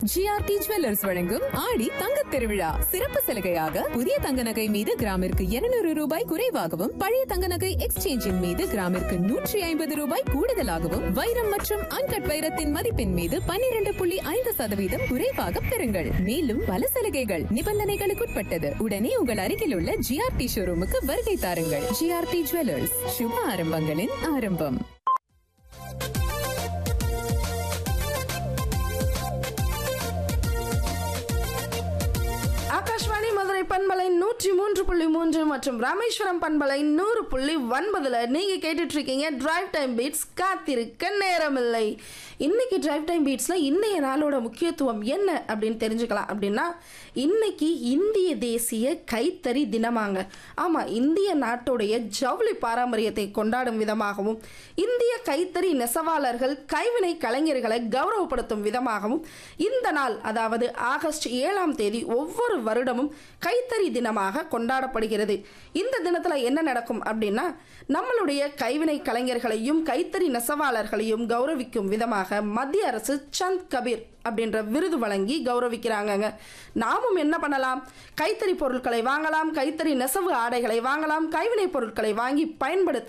GRT jewellers வழங்கும் ஆடி தங்கத் திருவிழா சிறப்பு சலுகையாக புதிய தங்க நகை மீது கிராமிற்கு 200 ரூபாய் குறைவாகவும் பழைய தங்க நகை எக்ஸ்சேஞ்சின் மீது கிராமிற்கு நூற்றி ஐம்பது ரூபாய் கூடுதலாகவும் வைரம் மற்றும் அன்கட் வைரத்தின் மதிப்பின் மீது 12.5% புள்ளி ஐந்து சதவீதம் குறைவாக பெறுங்கள் மேலும் பல சலுகைகள் நிபந்தனைகளுக்குட்பட்டது உடனே உங்கள் அருகில் உள்ள ஜிஆர்டி ஷோரூமுக்கு வருகை தாருங்கள் ஜிஆர்டி ஜுவல்லர்ஸ் சுப ஆரம்பங்களின் ஆரம்பம் ஆகாஷ்வாணி மதுரை பண்பலை நூற்றி மூன்று புள்ளி மூன்று மற்றும் ராமேஸ்வரம் பண்பலை நூறு புள்ளி ஒன்பதுல நீங்க கேட்டுட்டு இருக்கீங்க டிரைவ் டைம் பீட்ஸ் காத்திருக்க நேரமில்லை இன்னைக்கு டிரைவ் டைம் பீட்ஸ்ல இன்னைய நாளோட முக்கியத்துவம் என்ன அப்படின்னு தெரிஞ்சுக்கலாம் அப்படின்னா இன்னைக்கு இந்திய தேசிய கைத்தறி தினமாங்க ஆமா இந்திய நாட்டுடைய ஜவுளி பாரம்பரியத்தை கொண்டாடும் விதமாகவும் இந்திய கைத்தறி நெசவாளர்கள் கைவினை கலைஞர்களை கௌரவப்படுத்தும் விதமாகவும் இந்த நாள் அதாவது ஆகஸ்ட் ஏழாம் தேதி ஒவ்வொரு வருடமும் கைத்தறி தினமாக கொண்டாடப்படுகிறது இந்த தினத்துல என்ன நடக்கும் அப்படின்னா நம்மளுடைய கைவினை கலைஞர்களையும் கைத்தறி நெசவாளர்களையும் கௌரவிக்கும் விதமாக மத்திய அரசு சந்த் கபீர் அப்படின்ற விருது வழங்கி கௌரவிக்கிறாங்கங்க நாமும் என்ன பண்ணலாம் கைத்தறி பொருட்களை வாங்கலாம் கைத்தறி நெசவு ஆடைகளை வாங்கலாம் கைவினை பொருட்களை வாங்கி பயன்படுத்தி